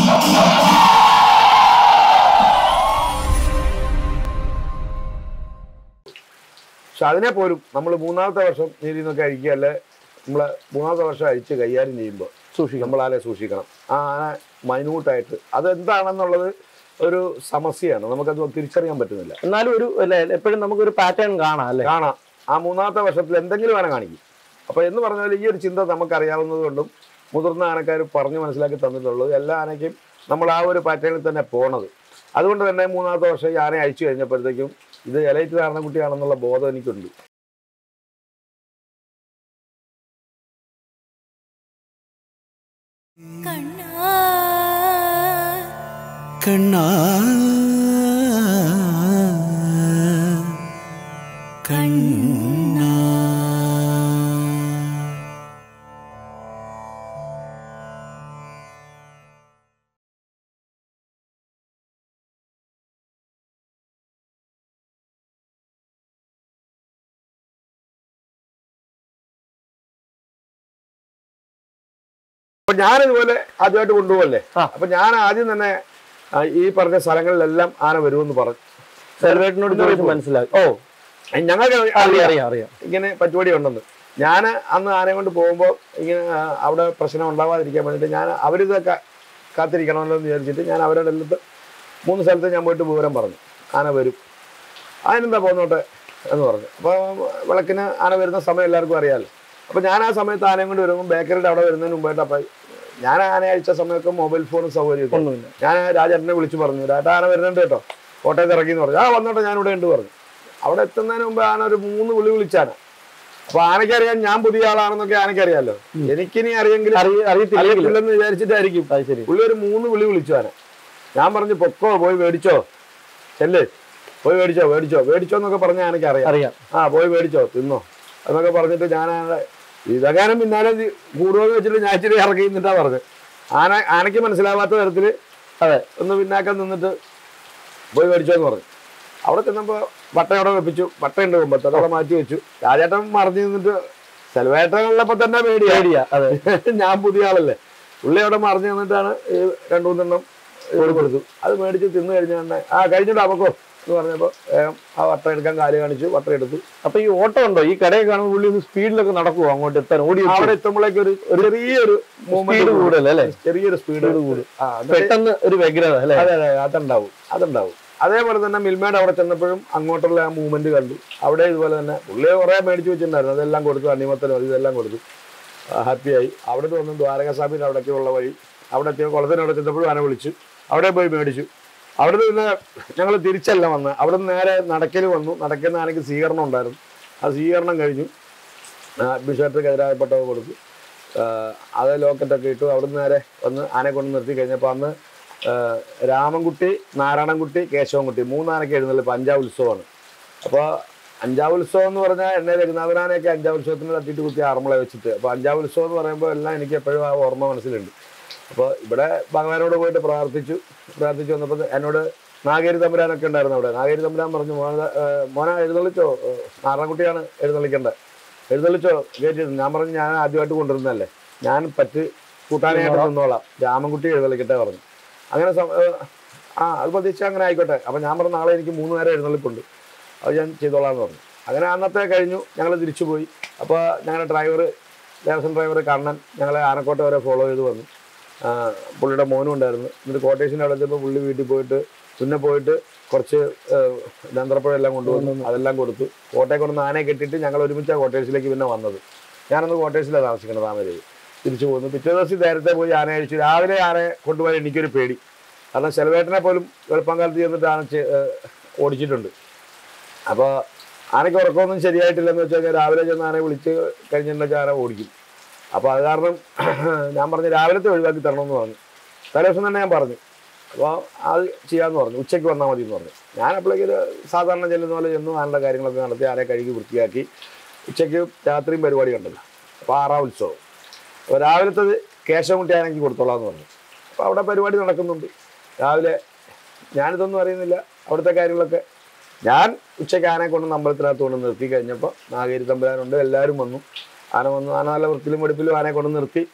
പക്ഷെ അതിനെ പോലും നമ്മൾ മൂന്നാമത്തെ വർഷം നീതി നിന്നൊക്കെ അഴിക്കുക അല്ലെ നമ്മൾ മൂന്നാമത്തെ വർഷം അഴിച്ച് കൈകാര്യം ചെയ്യുമ്പോൾ സൂക്ഷിക്കണം നമ്മൾ ആനെ സൂക്ഷിക്കണം ആ ആന മൈന്യൂട്ടായിട്ട് അതെന്താണെന്നുള്ളത് ഒരു സമസ്യയാണ് നമുക്കത് തിരിച്ചറിയാൻ പറ്റുന്നില്ല എന്നാലും ഒരു അല്ലെ എപ്പോഴും നമുക്കൊരു പാറ്റേൺ കാണാം അല്ലെ കാണാം ആ മൂന്നാമത്തെ വർഷത്തിൽ എന്തെങ്കിലും ആന കാണിക്കും അപ്പൊ എന്ന് പറഞ്ഞാൽ ഈ ഒരു ചിന്ത നമുക്കറിയാവുന്നത് കൊണ്ടും മുതിർന്ന ആനക്കാർ പറഞ്ഞു മനസ്സിലാക്കി തന്നിട്ടുള്ളത് എല്ലാ ആനയ്ക്കും നമ്മൾ ആ ഒരു പാറ്റേണിൽ തന്നെ പോണത് അതുകൊണ്ട് തന്നെ മൂന്നാമത്തെ വർഷം ഈ ആന അയച്ചു കഴിഞ്ഞപ്പോഴത്തേക്കും ഇത് എലൈറ്റ് കാരണക്കുട്ടിയാണെന്നുള്ള ബോധം എനിക്കുണ്ട് കണ്ണാ കണ്ണാ കണ്ണാ അപ്പൊ ഞാനിതുപോലെ ആദ്യമായിട്ട് കൊണ്ടുപോകല്ലേ ആ. അപ്പൊ ഞാൻ ആദ്യം തന്നെ ആ, ഈ പറഞ്ഞ സ്ഥലങ്ങളിലെല്ലാം ആന വരുമെന്ന് പറഞ്ഞു സെർവേറ്റിനോട് ചോദിച്ച് മനസ്സിലാക്കി ഓ ഞങ്ങൾക്ക് അറിയാം അറിയാം അറിയാം ഇങ്ങനെ പരിപാടി ഉണ്ടെന്ന് ഞാൻ അന്ന് ആനയെ കൊണ്ട് പോകുമ്പോൾ ഇങ്ങനെ ആ, അവിടെ പ്രശ്നം ഉണ്ടാവാതിരിക്കാൻ വേണ്ടിയിട്ട് ഞാൻ അവരിതൊക്കെ കാത്തിരിക്കണമല്ലോ എന്ന് വിചാരിച്ചിട്ട് ഞാൻ അവരുടെ അടുത്ത് മൂന്ന് സ്ഥലത്ത് ഞാൻ പോയിട്ട് വിവരം പറഞ്ഞു ആന വരും അതിനെന്താ പോന്നോട്ടെ എന്ന് പറഞ്ഞു അപ്പോൾ വിളക്കിന് ആന വരുന്ന സമയം എല്ലാവർക്കും അറിയാമല്ലോ അപ്പോൾ ഞാൻ ആ സമയത്ത് ആനയും കൊണ്ട് വരുമ്പോൾ ബേക്കറിയുടെ അവിടെ വരുന്നതിന് മുമ്പായിട്ട് അപ്പം ഞാൻ ആന അയച്ച സമയമൊക്കെ മൊബൈൽ ഫോണും സൗകര്യമൊക്കെ ഒന്നുമില്ല ഞാൻ രാജേട്ടനെ വിളിച്ചു പറഞ്ഞു രാജാ ആന വരുന്നുണ്ട് കേട്ടോ കോട്ടയത്ത് ഇറക്കി എന്ന് പറഞ്ഞു ആ വന്നോട്ടെ ഞാൻ ഇവിടെ ഉണ്ട് പറഞ്ഞു അവിടെ എത്തുന്നതിന് മുമ്പ് ആന ഒരു മൂന്ന് വിളി വിളിച്ചാണ് അപ്പൊ ആനയ്ക്കറിയാൻ ഞാൻ പുതിയ ആളാണെന്നൊക്കെ ആനയ്ക്കറിയാലോ എനിക്കിനി അറിയെങ്കിലും അറിയ- അറിയത്തില്ലെങ്കിലും അറിയത്തില്ലെന്ന് വിചാരിച്ചിട്ടായിരിക്കും അത് ശരി പുള്ളി ഒരു മൂന്ന് വിളി വിളിച്ചു ആന ഞാൻ പറഞ്ഞു പൊക്കോ പോയി മേടിച്ചോ ചെല്ലേ പോയി മേടിച്ചോ മേടിച്ചോ മേടിച്ചോ എന്നൊക്കെ പറഞ്ഞ ആനയ്ക്ക് അറിയാം അറിയാം ആ പോയി മേടിച്ചോ തിന്നോ എന്നൊക്കെ പറഞ്ഞിട്ട് ഞാൻ ആനയുടെ ഇതകാനം പിന്നാലെ കൂടുമെന്ന് വെച്ചിട്ട് ഞാൻ ഇച്ചിരി ഇറക്കി നിന്നിട്ടാ പറഞ്ഞു ആന ആനയ്ക്ക് മനസ്സിലാവാത്ത തരത്തില് അതെ ഒന്ന് പിന്നാക്കം നിന്നിട്ട് പോയി മേടിച്ചോ എന്ന് പറഞ്ഞു അവിടെ ചെന്നപ്പോ വട്ട അവിടെ വെപ്പിച്ചു വട്ടയുണ്ട് മുമ്പത്ത് അതവിടെ മാറ്റി വെച്ചു രാജേട്ടൻ മറിഞ്ഞു നിന്നിട്ട് ചെലവേട്ടനുള്ളപ്പോ തന്നെ പേടിയാ പേടിയാ അതെ ഞാൻ പുതിയ ആളല്ലേ പുള്ളി അവിടെ മറിഞ്ഞു നിന്നിട്ടാണ് ഈ രണ്ടു മൂന്നെണ്ണം ഇവിടെ കൊടുത്തു അത് മേടിച്ച് തിന്നു കഴിഞ്ഞ തന്നെ ആ കഴിഞ്ഞിട്ട് അവക്കോ എന്ന് പറഞ്ഞപ്പോ വേഗം ആ വട്ടം എടുക്കാൻ കാല് കാണിച്ചു വട്ടം എടുത്തു അപ്പൊ ഈ ഓട്ടം ഉണ്ടോ ഈ കടയിൽ കാണുമ്പോൾ പുള്ളി ഒന്ന് സ്പീഡിലൊക്കെ നടക്കുവോ അങ്ങോട്ട് എത്താൻ ഓടി അവിടെ എത്തുമ്പോഴേക്ക് ഒരു ഒരു ചെറിയൊരു സ്പീഡ് മൂവ്മെന്റ് കൂടുതൽ അല്ലേ ചെറിയൊരു സ്പീഡ് കൂടും ആ എന്നിട്ട് പെട്ടെന്ന് ഒരു വ്യഗ്രത അല്ലേ അതെ അതെ അതുണ്ടാവും അതുണ്ടാവും അതേപോലെ തന്നെ മിൽമേഡ് അവിടെ ചെന്നപ്പോഴും അങ്ങോട്ടുള്ള ആ മൂവ്മെന്റ് കണ്ടു അവിടെ ഇതുപോലെ തന്നെ പുള്ളി കുറെ മേടിച്ചു വെച്ചിട്ടുണ്ടായിരുന്നു അതെല്ലാം കൊടുത്തു അണിമത്തനും ഇതെല്ലാം കൊടുത്തു ഹാപ്പിയായി അവിടെ നിന്ന് വന്നു ദ്വാരകാസ്വാമിയുടെ അവിടേക്കുള്ള വഴി അവിടെ എത്തിയ കുളത്തിന് അവിടെ ചെന്നപ്പോഴും ആന വിളിച്ചു അവിടെ പോയി മേടിച്ചു അവിടെ നിന്ന് പിന്നെ ഞങ്ങൾ തിരിച്ചല്ല വന്ന് അവിടെ നിന്ന് നേരെ നടക്കൽ വന്നു നടക്കുന്ന ആനയ്ക്ക് സ്വീകരണം ഉണ്ടായിരുന്നു ആ സ്വീകരണം കഴിഞ്ഞു ബിഷപ്പ് എതിരായപ്പെട്ടത് കൊടുത്തു ആ, അത് ലോക്കറ്റൊക്കെ ഇട്ടു അവിടുന്ന് നേരെ വന്ന് ആനയെ കൊണ്ട് നിർത്തി കഴിഞ്ഞപ്പോൾ അന്ന് ആ, രാമൻകുട്ടി നാരായണൻകുട്ടി കേശവൻകുട്ടി മൂന്നാനൊക്കെ എഴുന്നള്ളിപ്പോൾ അഞ്ചാം ഉത്സവമാണ് അപ്പോൾ അഞ്ചാം ഉത്സവം എന്ന് പറഞ്ഞാൽ എന്നെ രഘുനാഥനാനൊക്കെ അഞ്ചാം ഉത്സവത്തിന് തട്ടിയിട്ട് കുത്തി ആറന്മുള വെച്ചിട്ട് അപ്പോൾ അഞ്ചാം ഉത്സവം എന്ന് പറയുമ്പോൾ എല്ലാം എനിക്ക് എപ്പോഴും ആ ഓർമ്മ മനസ്സിലുണ്ട് അപ്പോൾ ഇവിടെ ഭഗവാനോട് പോയിട്ട് പ്രാർത്ഥിച്ചു പ്രാർത്ഥിച്ചു വന്നപ്പോൾ എന്നോട് നാഗേരി തമ്പുരാനൊക്കെ ഉണ്ടായിരുന്നു അവിടെ നാഗേരി തമ്പുരാൻ പറഞ്ഞു മോന മോന എഴുന്നള്ളിച്ചോ ഏ, നാരായണൻകുട്ടിയാണ് എഴുന്നള്ളിക്കേണ്ടത് എഴുന്നള്ളിച്ചോ കയറ്റി ഞാൻ പറഞ്ഞു ഞാൻ ആദ്യമായിട്ട് കൊണ്ടുവരുന്നതല്ലേ ഞാൻ പറ്റ് കൂട്ടാനായിട്ട് നിന്നോളാം രാമൻകുട്ടി എഴുന്നള്ളിക്കട്ടെ പറഞ്ഞു അങ്ങനെ സം- ഏ, ആ അത് പ്രതീക്ഷ അങ്ങനെ ആയിക്കോട്ടെ അപ്പം ഞാൻ പറഞ്ഞു നാളെ എനിക്ക് മൂന്ന് നേരം എഴുന്നള്ളിപ്പുണ്ട് അത് ഞാൻ ചെയ്തോളാം എന്ന് പറഞ്ഞു അങ്ങനെ അന്നത്തെ കഴിഞ്ഞു ഞങ്ങൾ തിരിച്ചു പോയി അപ്പോൾ ഞങ്ങളുടെ ഡ്രൈവർ ദേവസ്വം ഡ്രൈവർ കണ്ണൻ ഞങ്ങളെ ആനക്കോട്ട വരെ ഫോളോ ചെയ്ത് വന്നു ആ, പുള്ളിയുടെ മോനും ഉണ്ടായിരുന്നു എന്നിട്ട് കോട്ടേഷൻ്റെ അവിടെ എത്തിയപ്പോൾ പുള്ളി വീട്ടിൽ പോയിട്ട് പിന്നെ പോയിട്ട് കുറച്ച് ദന്തറപ്പഴം എല്ലാം കൊണ്ടുവന്നു അതെല്ലാം കൊടുത്തു കോട്ടയെ കൊണ്ടുവന്ന് ആനയെ കെട്ടിയിട്ട് ഞങ്ങൾ ഒരുമിച്ച് കോട്ടേഴ്സിലേക്ക് പിന്നെ വന്നത് ഞാനന്ന് കോട്ടേഴ്സിലാണ് താമസിക്കുന്നത് താമരയിൽ തിരിച്ചു പോകുന്നു പിറ്റേ ദിവസം നേരത്തെ പോയി ആന അഴിച്ചു രാവിലെ ആനയെ കൊണ്ടുപോയി എനിക്കൊരു പേടി കാരണം ചെലവേട്ടനെ പോലും എളുപ്പംകാലത്ത് ചെന്നിട്ട് ആന ചെ- ഏഹ് ഓടിച്ചിട്ടുണ്ട് അപ്പോൾ ആനയ്ക്ക് ഉറക്കമൊന്നും ശരിയായിട്ടില്ലെന്ന് വെച്ച് കഴിഞ്ഞാൽ രാവിലെ ചെന്ന് ആനയെ വിളിച്ച് കഴിഞ്ഞിട്ടുണ്ടെങ്കിൽ ആന ഓടിക്കും അപ്പോൾ അത് കാരണം ഞാൻ പറഞ്ഞു രാവിലത്തെ ഒഴിവാക്കി തരണമെന്ന് പറഞ്ഞു തലേദിവസം തന്നെ ഞാൻ പറഞ്ഞു അപ്പോൾ അത് ചെയ്യാമെന്ന് പറഞ്ഞു ഉച്ചയ്ക്ക് വന്നാൽ മതി എന്ന് പറഞ്ഞു ഞാൻ അപ്പോഴേക്ക് ഒരു സാധാരണ ചെല്ലുന്ന പോലെ ചെന്നു ആനയുടെ കാര്യങ്ങളൊക്കെ നടത്തി ആനയെ കഴുകി വൃത്തിയാക്കി ഉച്ചയ്ക്ക് രാത്രിയും പരിപാടി ഉണ്ടല്ലോ അപ്പോൾ ആറാം ഉത്സവം അപ്പോൾ രാവിലത്തത് കേശവൻകുട്ടി ആനയ്ക്ക് കൊടുത്തോളാം എന്ന് പറഞ്ഞു അപ്പോൾ അവിടെ പരിപാടി നടക്കുന്നുണ്ട് രാവിലെ ഞാനിതൊന്നും അറിയുന്നില്ല അവിടുത്തെ കാര്യങ്ങളൊക്കെ ഞാൻ ഉച്ചയ്ക്ക് ആനയെ കൊണ്ട് അമ്പലത്തിനകത്ത് കൊണ്ട് നിർത്തി കഴിഞ്ഞപ്പോൾ നാഗേരി തമ്പുരാനുണ്ട് എല്ലാവരും വന്നു ആന വന്നു ആന നല്ല വൃത്തിയിലും വെടുപ്പിലും ആനയെ കൊണ്ട് നിർത്തി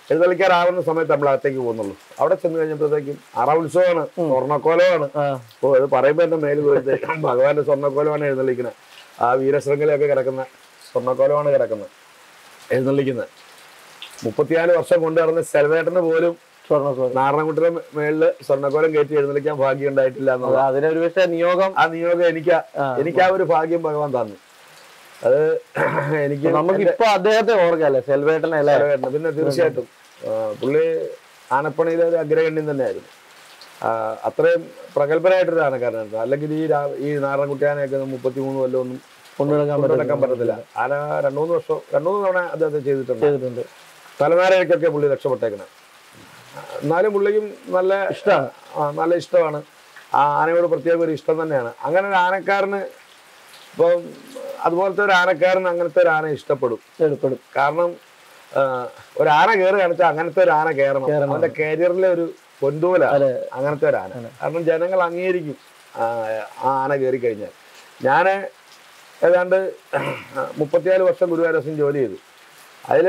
എഴുന്നള്ളിക്കാറാവുന്ന സമയത്ത് നമ്മൾ അകത്തേക്ക് പോകുന്നുള്ളൂ അവിടെ ചെന്ന് കഴിഞ്ഞപ്പോഴത്തേക്കും അറ ഉത്സവമാണ് സ്വർണ്ണക്കോലമാണ് ആ ഓ അത് പറയുമ്പോൾ എന്റെ മേല് പോയിട്ട് ഭഗവാന്റെ സ്വർണ്ണക്കോലമാണ് എഴുന്നള്ളിക്കുന്നത് ആ വീരശൃംഖലയൊക്കെ കിടക്കുന്ന സ്വർണ്ണക്കോലമാണ് കിടക്കുന്നത് എഴുന്നള്ളിക്കുന്നത് മുപ്പത്തിനാല് വർഷം കൊണ്ട് നടന്ന സെൽവേട്ടന് പോലും സ്വർണ്ണ സ്വർണ്ണ നാരണക്കുട്ടിയുടെ മേളില് സ്വർണ്ണക്കോലം കയറ്റി എഴുന്നള്ളിക്കാൻ ഭാഗ്യം ഉണ്ടായിട്ടില്ല എന്നുള്ളത് അതിനൊരു പക്ഷേ നിയോഗം ആ നിയോഗം എനിക്ക് ആ. എനിക്ക് ആ ഒരു ഭാഗ്യം ഭഗവാൻ തന്നു അത് എനിക്ക് നമുക്ക് ഇപ്പൊ അദ്ദേഹത്തെ ഓർക്കല്ലേ സെൽവേട്ടനെ അല്ലേ സെൽവേട്ടന് പിന്നെ തീർച്ചയായിട്ടും ആ, പുള്ളി ആനപ്പണിയിലെ ഒരു അഗ്രഗണ്യം തന്നെയായിരുന്നു ആ, അത്രയും പ്രഗത്ഭനായിട്ടൊരു ആനക്കാരനായിരുന്നു അല്ലെങ്കിൽ ഈ രാ- ഈ നാരണക്കുട്ടിയാനൊക്കെ മുപ്പത്തി മൂന്ന് കൊല്ലം ഒന്നും കൊണ്ടുനടക്കാൻ കൊണ്ടുനടക്കാൻ പറ്റില്ല പറ്റത്തില്ല ആന രണ്ടു മൂന്ന് വർഷം രണ്ടു മൂന്ന് തവണ അദ്ദേഹത്തെ ചെയ്തിട്ടുണ്ട് ചെയ്തിട്ടുണ്ട് തലനാരയ്ക്കൊക്കെ പുള്ളി രക്ഷപ്പെട്ടേക്കണേ എന്നാലും പുള്ളിക്കും നല്ല ഇഷ്ടമാണ് ആ, നല്ല ഇഷ്ടമാണ് ആ ആനയോട് പ്രത്യേക ഒരു ഇഷ്ടം തന്നെയാണ് അങ്ങനെ ഒരു ആനക്കാരന് ഇപ്പം അതുപോലത്തെ ഒരു ആനക്കാരന് അങ്ങനത്തെ ഒരു ആന ഇഷ്ടപ്പെടും എടുപ്പെടും കാരണം ആ, ഒരു ആന കയറി കാണിച്ചാൽ അങ്ങനത്തെ ഒരു ആന കയറണം കയറണം. അവന്റെ കരിയറിലെ ഒരു പൊന്തൂല അതെ അങ്ങനത്തെ ഒരു ആന കാരണം ജനങ്ങൾ അംഗീകരിക്കും ആ ആ ആന കയറി കഴിഞ്ഞാൽ ഞാൻ ഏതാണ്ട് മുപ്പത്തിനാല് വർഷം ഗുരുവായൂരസം ജോലി ചെയ്തു അതിൽ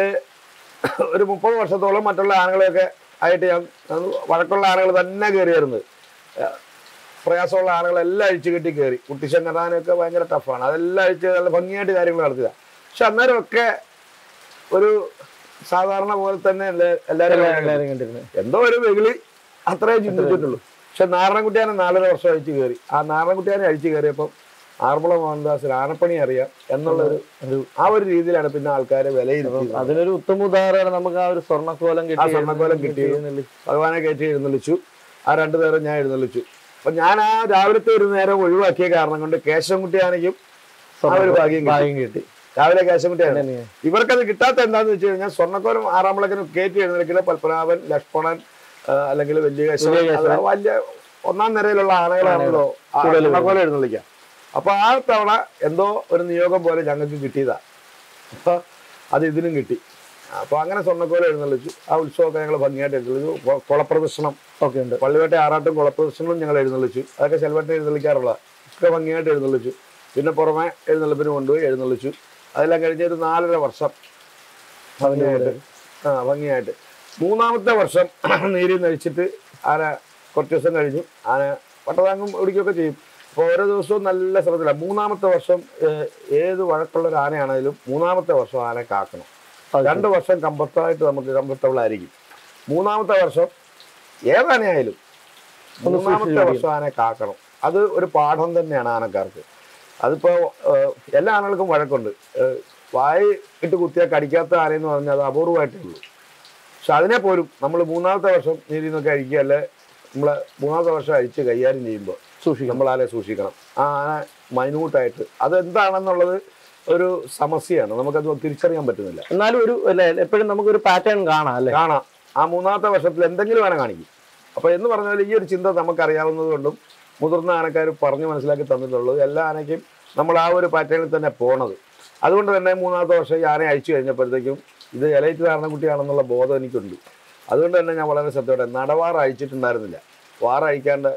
ഒരു മുപ്പത് വർഷത്തോളം മറ്റുള്ള ആനകളെയൊക്കെ ആയിട്ട് ഞാൻ അത് വഴക്കുള്ള ആനകൾ തന്നെ കയറിയായിരുന്നത് പ്രയാസമുള്ള ആനകളെല്ലാം അഴിച്ചു കെട്ടി കയറി കുട്ടിശം കഥാനൊക്കെ ഭയങ്കര ടഫാണ് അതെല്ലാം അഴിച്ച് നല്ല ഭംഗിയായിട്ട് കാര്യങ്ങൾ നടത്തിയതാണ് പക്ഷെ അന്നേരമൊക്കെ ഒരു സാധാരണ പോലെ തന്നെ എല്ലാ- എല്ലാവരും എല്ലാവരും കണ്ടിരുന്നു എന്തോ ഒരു വെകിളി അത്രേ ചിന്തിച്ചിട്ടുള്ളൂ പക്ഷെ നാരായണൻകുട്ടിയാനെ നാലര വർഷം അഴിച്ചു കയറി ആ നാരായണൻകുട്ടിയാനെ അഴിച്ചു കയറിയപ്പം ആർപ്പുള മോഹൻദാസിന് ആനപ്പണി അറിയാം എന്നുള്ള ഒരു ഒരു ആ ഒരു രീതിയിലാണ് പിന്നെ ആൾക്കാരെ വിലയിരുത്തി അതിനൊരു ഉത്തമ ഉദാഹരണം നമുക്ക് ആ ഒരു സ്വർണ്ണക്കോലം ആ സ്വർണ്ണക്കോലം കിട്ടി. ഭഗവാനെ കയറ്റി എഴുന്നള്ളിച്ചു ആ രണ്ടു നേരം ഞാൻ എഴുന്നള്ളിച്ചു അപ്പൊ ഞാൻ ആ രാവിലത്തെ ഒരു നേരം ഒഴിവാക്കിയ കാരണം കൊണ്ട് കേശവൻകുട്ടിയാണെങ്കിലും ആ ഒരു ഭാഗ്യം കിട്ടി. ഭാഗ്യം കിട്ടി രാവിലെ കേശവൻകുട്ടിയാണ് തന്നെ. ഇവർക്കത് കിട്ടാത്ത എന്താന്ന് വെച്ച് കഴിഞ്ഞാൽ സ്വർണ്ണക്കോലം ആറാമ്പളക്കിനും കയറ്റി എഴുന്നള്ളിക്കുന്ന പത്മനാഭൻ ലക്ഷ്മണൻ ആ, അല്ലെങ്കിൽ വലിയ കേശവൻ വലിയ അത് വലിയ ഒന്നാം നിരയിലുള്ള ആനകളാണല്ലോ ആ കൂടുതൽ സ്വർണ്ണക്കോലം എഴുന്നള്ളിക്കുക അപ്പൊ ആ തവണ എന്തോ ഒരു നിയോഗം പോലെ ഞങ്ങൾക്ക് കിട്ടിയതാ അപ്പൊ അത് ഇതിനും കിട്ടി അപ്പൊ അങ്ങനെ സ്വർണ്ണക്കോലം എഴുന്നള്ളിച്ചു ആ ഉത്സവമൊക്കെ ഞങ്ങൾ ഭംഗിയായിട്ട് എഴുന്നള്ളിച്ചു കൊ- കുളപ്രദർശനം ഒക്കെ ഉണ്ട് പള്ളിവേട്ട ആറാട്ടും കുളപ്രദർശനവും ഞങ്ങൾ എഴുന്നള്ളിച്ചു അതൊക്കെ ചെലവട്ടിനെ എഴുന്നള്ളിക്കാറുള്ള ഒക്കെ ഭംഗിയായിട്ട് എഴുന്നള്ളിച്ചു പിന്നെ പുറമെ എഴുന്നള്ളിപ്പിന് കൊണ്ടുപോയി എഴുന്നള്ളിച്ചു അതെല്ലാം കഴിഞ്ഞ് ഒരു നാലര വർഷം ഭംഗിയായിട്ട് ആ ഭംഗിയായിട്ട് മൂന്നാമത്തെ വർഷം നീരി നഴിച്ചിട്ട് ആന കുറച്ച് ദിവസം കഴിഞ്ഞു ആന പട്ടതാങ്ങും ഓടിക്കുകയൊക്കെ ചെയ്യും അപ്പോൾ ഓരോ ദിവസവും നല്ല ശ്രദ്ധയില്ല മൂന്നാമത്തെ വർഷം ഏഹ്, ഏത് വഴക്കുള്ള ഒരു ആനയാണെങ്കിലും മൂന്നാമത്തെ വർഷം ആന കാക്കണം അത് രണ്ട് വർഷം കംഫർട്ടായിട്ട് നമുക്ക് കംഫർട്ടബിൾ ആയിരിക്കും മൂന്നാമത്തെ വർഷം ഏതാനയായാലും ഒന്ന് മൂന്നാമത്തെ സൂക്ഷിച്ച് വർഷം ആനെ കാക്കണം അത് ഒരു പാഠം തന്നെയാണ് ആനക്കാർക്ക് അതിപ്പോ ഏഹ്, എല്ലാ ആനകൾക്കും വഴക്കുണ്ട് ഏഹ്, വായി ഇട്ട് കുത്തിയാൽ കടിക്കാത്ത ആനയെന്ന് പറഞ്ഞാൽ അത് അപൂർവമായിട്ടേ ഉള്ളൂ പക്ഷെ അതിനെ പോലും നമ്മൾ മൂന്നാമത്തെ വർഷം നീതി നിന്നൊക്കെ അഴിക്കുക അല്ലെ നമ്മളെ മൂന്നാമത്തെ വർഷം അഴിച്ച് കൈകാര്യം ചെയ്യുമ്പോൾ സൂക്ഷിക്കണം നമ്മൾ ആനെ സൂക്ഷിക്കണം ആ ആന മൈന്യൂട്ടായിട്ട് അതെന്താണെന്നുള്ളത് ഒരു സമസ്യയാണ് നമുക്കത് തിരിച്ചറിയാൻ പറ്റുന്നില്ല എന്നാലും ഒരു അല്ലെ എപ്പോഴും നമുക്കൊരു പാറ്റേൺ കാണാം അല്ലെ കാണാം ആ മൂന്നാമത്തെ വർഷത്തിൽ എന്തെങ്കിലും ആന കാണിക്കും അപ്പൊ എന്ന് പറഞ്ഞാൽ ഈ ഒരു ചിന്ത നമുക്കറിയാവുന്നത് കൊണ്ടും മുതിർന്ന ആനക്കാർ പറഞ്ഞു മനസ്സിലാക്കി തന്നിട്ടുള്ളത് എല്ലാ ആനയ്ക്കും നമ്മൾ ആ ഒരു പാറ്റേണിൽ തന്നെ പോണത് അതുകൊണ്ട് തന്നെ മൂന്നാമത്തെ വർഷം ഈ ആനയെ അയച്ചു കഴിഞ്ഞപ്പോഴത്തേക്കും ഇത് എലൈറ്റ് ധാരണക്കുട്ടിയാണെന്നുള്ള ബോധം എനിക്കുണ്ട് അതുകൊണ്ട് തന്നെ ഞാൻ വളരെ ശ്രദ്ധയോടെ നടവാർ അയച്ചിട്ടുണ്ടായിരുന്നില്ല വാറ അയക്കാണ്ട്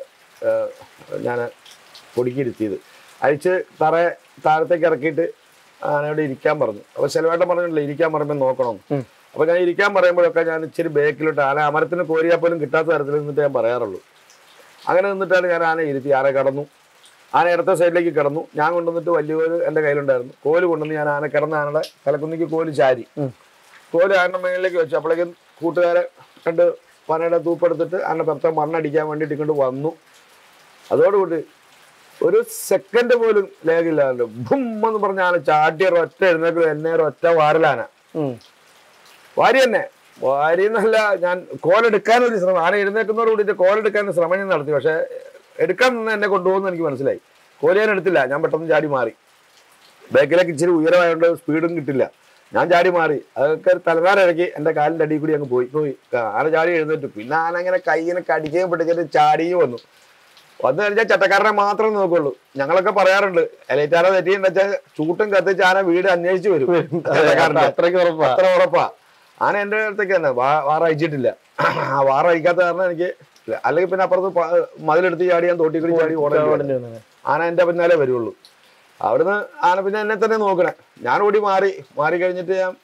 ഞാൻ പൊടിക്കിരുത്തിയത് അയച്ച് തറ താഴത്തേക്ക് ഇറക്കിയിട്ട് ആനയോട് ഇരിക്കാൻ പറഞ്ഞു അപ്പോൾ ചിലവേട്ടം പറഞ്ഞിട്ടില്ല ഇരിക്കാൻ പറയുമ്പോൾ നോക്കണം ഉം. അപ്പോൾ ഞാൻ ഇരിക്കാൻ പറയുമ്പോഴൊക്കെ ഞാൻ ഇച്ചിരി ബേക്കിലോട്ട് ആന അമരത്തിന് കോരിയാൽ പോലും കിട്ടാത്ത തരത്തിൽ നിന്നിട്ട് ഞാൻ പറയാറുള്ളൂ അങ്ങനെ നിന്നിട്ടാണ് ഞാൻ ആന ഇരുത്തി ആന കടന്നു ആന ഇടത്ത സൈഡിലേക്ക് കിടന്നു ഞാൻ കൊണ്ടുവന്നിട്ട് വലിയ കോല് എൻ്റെ കയ്യിലുണ്ടായിരുന്നു കോല് കൊണ്ടുവന്ന് ഞാൻ ആന കിടന്ന ആനയുടെ തലക്കുന്നിക്ക് കോല് ചാരി ഉം. കോല് ആനയുടെ മേളിലേക്ക് വെച്ചു അപ്പോഴേക്കും കൂട്ടുകാരെ രണ്ട് പനയുടെ തൂപ്പെടുത്തിട്ട് ആന പെർത്ത മണ്ണടിക്കാൻ വേണ്ടിയിട്ട് ഇങ്ങോട്ട് വന്നു അതോടുകൂടി ഒരു സെക്കൻഡ് പോലും ലേഖില്ലാണ്ട് ഭും എന്ന് പറഞ്ഞ ആന ചാട്ടിയ ഒറ്റ എഴുന്നേക്കും എന്നെ ഒറ്റ വാരലാന ഉം. വാരി തന്നെ വാരി എന്നല്ല ഞാൻ കോലെടുക്കാനൊരു ശ്രമം ആന എഴുന്നേക്കുന്നതോട് കൂടിയിട്ട് കോലെടുക്കാൻ ശ്രമം ഞാൻ നടത്തി പക്ഷെ എടുക്കാൻ നിന്ന് എന്നെ കൊണ്ടുപോകുന്നു എനിക്ക് മനസ്സിലായി കോല് ഞാൻ എടുത്തില്ല ഞാൻ പെട്ടെന്ന് ചാടി മാറി ബാക്കിലേക്ക് ഇച്ചിരി ഉയരമായതുകൊണ്ട് സ്പീഡും കിട്ടില്ല ഞാൻ ചാടി മാറി അതൊക്കെ തലനാരിഴക്കി എൻ്റെ കാലിൻ്റെ അടിയിൽ കൂടി അങ്ങ് പോയി പോയി ആ, ആന ചാടി എഴുന്നേറ്റു പിന്നെ ആന ഇങ്ങനെ കൈ ഇങ്ങനെ കടിക്കുകയും പിടിച്ചിട്ട് ചാടിയും വന്നു വന്നു കഴിഞ്ഞാൽ ചട്ടക്കാരനെ മാത്രമേ നോക്കുള്ളൂ ഞങ്ങളൊക്കെ പറയാറുണ്ട് എലൈറ്റാറ തെറ്റിയെന്ന് വെച്ചാൽ ചൂട്ടും കത്തിച്ച് ആന വീട് അന്വേഷിച്ച് വരും ചട്ടക്കാരൻ്റെ അത്രയ്ക്ക് ഉറപ്പാ അത്ര ഉറപ്പാ ആന എന്റെ അടുത്തേക്ക് തന്നെ വാ വാറ അയച്ചിട്ടില്ല ആ വാറ അയക്കാത്ത കാരണം എനിക്ക് അല്ലെങ്കിൽ പിന്നെ അപ്പുറത്ത് പ- മതിലെടുത്ത് ചാടി ഞാൻ തോട്ടി കൂടി ചാടി ഓടേണ്ടി വരും. ഓടേണ്ടി വന്നത്. ആന എന്റെ പിന്നാലെ വരുള്ളൂ അവിടുന്ന് ആന പിന്നെ എന്നെ തന്നെ നോക്കണേ ഞാൻ ഓടി മാറി മാറി കഴിഞ്ഞിട്ട് ഞാൻ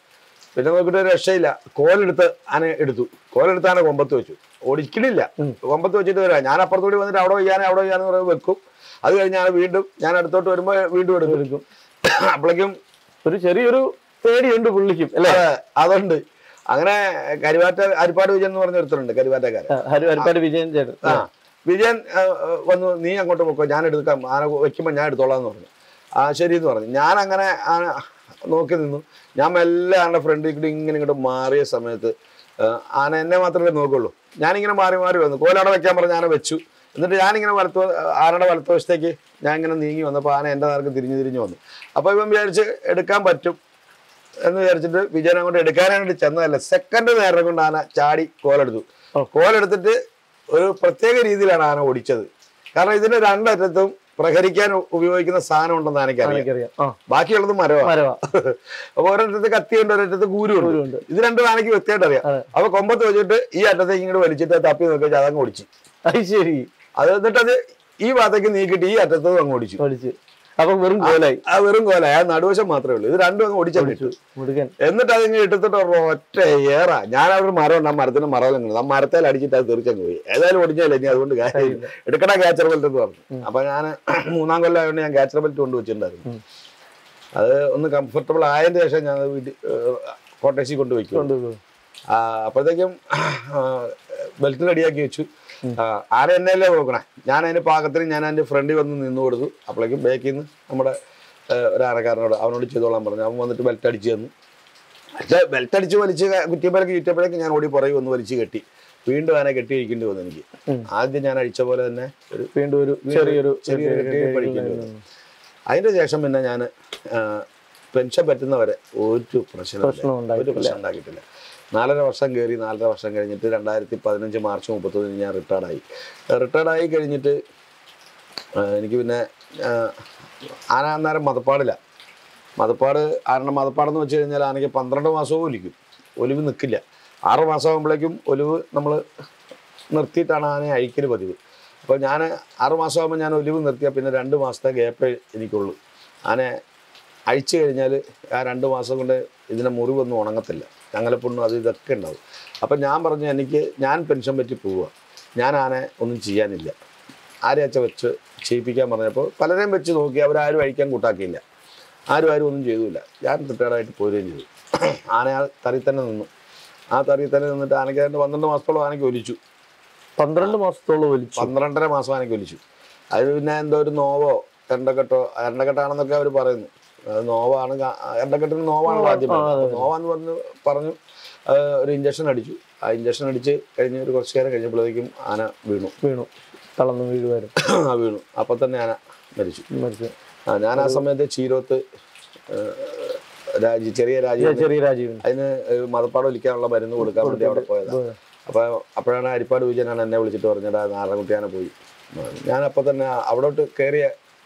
പിന്നെ നോക്കിയിട്ട് ഒരു രക്ഷയില്ല കോലെടുത്ത് ആന എടുത്തു കോലെടുത്ത് ആന കൊമ്പത്ത് വെച്ചു ഓടിക്കണില്ല കൊമ്പത്ത് വെച്ചിട്ട് വരാം ഞാൻ അപ്പുറത്തൂടി വന്നിട്ട് അവിടെ ചെയ്യാൻ അവിടെ ചെയ്യാന്ന് പറയുമ്പോൾ വെക്കും അത് കഴിഞ്ഞ് ഞാൻ വീണ്ടും ഞാൻ അടുത്തോട്ട് വരുമ്പോൾ വീണ്ടും എടുക്കും എടുക്കും അപ്പോഴേക്കും ഒരു ചെറിയൊരു പേടിയുണ്ട് പുള്ളിക്കും അല്ലെ അതെ, അതുണ്ട് അങ്ങനെ കരുവാറ്റ അരിപ്പാട് വിജയൻ എന്ന് പറഞ്ഞ ഒരുത്തരുണ്ട് കരുവാറ്റക്കാരൻ ഹരി ഹരിപ്പാട് വിജയൻ ചേട്ടൻ ആ വിജയൻ ആ, വന്നു നീ അങ്ങോട്ട് പോക്കോ ഞാൻ എടുക്കാം ആന വെക്കുമ്പോൾ ഞാൻ എടുത്തോളാം എന്ന് പറഞ്ഞു ആ ശരി എന്ന് പറഞ്ഞു ഞാൻ അങ്ങനെ ആന നോക്കി നിന്നു ഞാൻ മെല്ലെ ആളുടെ ഫ്രണ്ടിൽ കൂടി ഇങ്ങനെ ഇങ്ങോട്ട് മാറിയ സമയത്ത് ആ, ആന എന്നെ മാത്രമേ നോക്കുള്ളൂ ഞാനിങ്ങനെ മാറി മാറി വന്നു കോലവിടെ വെക്കാൻ പറഞ്ഞ് ആന വെച്ചു എന്നിട്ട് ഞാനിങ്ങനെ വലത്ത് ആനയുടെ വലത്തുവശത്തേക്ക് ഞാൻ ഇങ്ങനെ നീങ്ങി വന്നപ്പോൾ ആന എൻ്റെ നേർക്ക് തിരിഞ്ഞ് തിരിഞ്ഞ് വന്നു അപ്പോൾ ഇവൻ വിചാരിച്ച് എടുക്കാൻ പറ്റും എന്ന് വിചാരിച്ചിട്ട് വിജയൻ അങ്ങോട്ട് എടുക്കാനായിട്ട് ചെന്നതല്ല സെക്കൻഡ് നേരം കൊണ്ട് ആന ചാടി കോലെടുത്തു ഓ. കോലെടുത്തിട്ട് ഒരു പ്രത്യേക രീതിയിലാണ് ആന ഓടിച്ചത് കാരണം ഇതിന്റെ രണ്ടറ്റത്തും പ്രഹരിക്കാൻ ഉ- ഉപയോഗിക്കുന്ന സാധനം ഉണ്ടെന്ന് എനിക്കറിയാം എനിക്കറിയാം ആ ബാക്കിയുള്ളത് മരവാ മരവാ അപ്പൊ ഒരറ്റത്ത് കത്തിയുണ്ട് ഒരറ്റത്ത് കൂരുണ്ട് കൂരുണ്ട്. ഇത് രണ്ടും ആനയ്ക്ക് വ്യക്തമായിട്ട് അറിയാം അതെ. അപ്പൊ കൊമ്പത്ത് വെച്ചിട്ട് ഈ അറ്റത്തേക്ക് ഇങ്ങോട്ട് വലിച്ചിട്ട് തപ്പി നോക്കി അതങ്ങ് ഓടിച്ചു അത് ശരി അത് എന്നിട്ട് അത് ഈ ഭാഗത്തേക്ക് നീക്കിയിട്ട് ഈ അറ്റത്ത് അങ്ങ് ഓടിച്ചു പഠിച്ച് അപ്പൊ വെറും കോലായി ആ വെറും കോല ആ നടുവശം മാത്രമേ ഉള്ളൂ ഇത് രണ്ടും അങ്ങ് ഓടിച്ചു മുടുകൻ എന്നിട്ട് അതിങ്ങ് എടുത്തിട്ട് ഒരു ഒറ്റ ഏറ ഞാൻ അവിടെ മരം ഉണ്ട് ആ മരത്തിന് മറവിലും ആ മരത്തേൽ അടിച്ചിട്ട് അത് തീർച്ചയായും പോയി ഏതായാലും ഒടിഞ്ഞല്ലേ ഇനി അതുകൊണ്ട് കാര്യമില്ല എടുക്കണ ക്യാച്ചർ ബെൽറ്റ് എന്ന് പറഞ്ഞു അപ്പൊ ഞാൻ മൂന്നാം കൊല്ലം ആയതുകൊണ്ട് ഞാൻ ക്യാച്ചർ ബെൽറ്റ് കൊണ്ട് വെച്ചിട്ടുണ്ടായിരുന്നു അത് ഒന്ന് കംഫർട്ടബിൾ ആയതിന് ശേഷം ഞാൻ അത് വീട്ടിൽ കോട്ടേഴ്സിൽ കൊണ്ട് വയ്ക്കും കൊണ്ടുപോകും ആ, അപ്പോഴത്തേക്കും ബെൽറ്റ് റെഡിയാക്കി വെച്ചു ആ, ആന എന്നെയല്ലേ നോക്കണേ ഞാൻ അതിന് പാകത്തിന് ഞാൻ അതിന്റെ ഫ്രണ്ടിൽ വന്ന് നിന്ന് കൊടുത്തു അപ്പോഴേക്കും ബാക്കിൽ നിന്ന് നമ്മുടെ ആ, ഒരു ആനക്കാരനോട് അവനോട് ചെയ്തോളാൻ പറഞ്ഞു അവൻ വന്നിട്ട് ബെൽറ്റ് അടിച്ച് തന്നു പക്ഷേ ബെൽറ്റ് അടിച്ച് വലിച്ച് കുറ്റിയമ്പലക്ക് ചുറ്റപ്പോഴേക്കും ഞാൻ ഓടി പുറകെ വന്ന് വലിച്ച് കെട്ടി വീണ്ടും ആന കെട്ടി അഴിക്കേണ്ടി വന്നു എനിക്ക് ഉം. ആദ്യം ഞാൻ അഴിച്ച പോലെ തന്നെ ഒരു വീണ്ടും ഒരു ചെറിയൊരു ചെറിയൊരു കെട്ടി പഠിക്കേണ്ടി വന്നു അതിന്റെ ശേഷം പിന്നെ ഞാൻ പെൻഷൻ പറ്റുന്നവരെ ഒരു പ്രശ്നമില്ല പ്രശ്നം ഒരു ഉണ്ടായിട്ടില്ല പ്രശ്നം ഉണ്ടാക്കിയിട്ടില്ല നാലര വർഷം കയറി നാലര വർഷം കഴിഞ്ഞിട്ട് രണ്ടായിരത്തി പതിനഞ്ച് മാർച്ച് മുപ്പത്തൊന്നിന് ഞാൻ റിട്ടയർഡായി റിട്ടയർഡായി കഴിഞ്ഞിട്ട് ആ, എനിക്ക് പിന്നെ ആ, ആന അന്നേരം മതപ്പാടില്ല മതപ്പാട് ആനയുടെ മതപ്പാടെന്ന് വെച്ച് കഴിഞ്ഞാൽ ആനയ്ക്ക് പന്ത്രണ്ട് മാസവും ഒലിക്കും ഒലിവ് നിൽക്കില്ല ആറ് മാസം ആകുമ്പോഴേക്കും ഒലിവ് നമ്മൾ നിർത്തിയിട്ടാണ് ആനയെ അഴിക്കൽ പതിവ് അപ്പോൾ ഞാൻ ആറ് മാസം ആകുമ്പോൾ ഞാൻ ഒലിവ് നിർത്തിയാൽ പിന്നെ രണ്ട് മാസത്തെ ഗ്യാപ്പേ എനിക്കുള്ളൂ ആനയെ അഴിച്ചു കഴിഞ്ഞാൽ ആ രണ്ട് മാസം കൊണ്ട് ഇതിനെ മുറിവൊന്നും ഉണങ്ങത്തില്ല ഞങ്ങളെപ്പൊണ്ണും അത് ഇതൊക്കെ ഉണ്ടാവും അപ്പം ഞാൻ പറഞ്ഞു എനിക്ക് ഞാൻ പെൻഷൻ പറ്റി പോവുക ഞാൻ ആനെ ഒന്നും ചെയ്യാനില്ല ആരെയച്ച വെച്ച് ചെയ്യിപ്പിക്കാൻ പറഞ്ഞപ്പോൾ പലരെയും വെച്ച് നോക്കി അവരാരും അഴിക്കാൻ കൂട്ടാക്കിയില്ല ആരും ആരും ഒന്നും ചെയ്തില്ല ഞാൻ റിട്ടയർഡായിട്ട് പോരുകയും ചെയ്തു ആന ആ തറി തന്നെ നിന്നു ആ തറി തന്നെ നിന്നിട്ട് ആനയ്ക്ക് അതിൻ്റെ പന്ത്രണ്ട് മാസത്തോളം ആനയ്ക്ക് ഒലിച്ചു പന്ത്രണ്ട് മാസത്തോളം ഒലിച്ചു പന്ത്രണ്ടര മാസം ആനയ്ക്ക് ഒലിച്ചു അത് പിന്നെ എന്തോ ഒരു നോവോ എണ്ണക്കെട്ടോ എണ്ണക്കെട്ടാണെന്നൊക്കെ അവർ പറയുന്നു അത് നോവാണ് കാ- എണ്ണക്കെട്ടിന് നോവാണ് ആദ്യം പറഞ്ഞത്. അപ്പൊ നോവാന്ന് പറഞ്ഞു പറഞ്ഞു ആ, ഒരു ഇഞ്ചക്ഷൻ അടിച്ചു ആ ഇഞ്ചക്ഷൻ അടിച്ച് കഴിഞ്ഞ് ഒരു കുറച്ച് നേരം കഴിഞ്ഞപ്പോഴത്തേക്കും ആന വീണു വീണു തളർന്നു വീഴുമായിരുന്നു ആ വീണു അപ്പൊ തന്നെ ആന മരിച്ചു മരിച്ചു ആ ഞാൻ ആ സമയത്ത് ചീരോത്ത് ആ, രാജി ചെറിയ രാജ്യം ചെറിയ രാജീവിന് അതിന് മതപ്പാട് ഒലിക്കാനുള്ള മരുന്ന് കൊടുക്കാൻ വേണ്ടി അവിടെ പോയതാണ് അപ്പൊ അപ്പോഴാണ് ഹരിപ്പാട് വിജയനാണ് എന്നെ വിളിച്ചിട്ട് പറഞ്ഞത് "ആ നാരായണക്കുട്ടിയാനെ പോയി ഞാൻ അപ്പൊ തന്നെ അവിടോട്ട് കയറിയ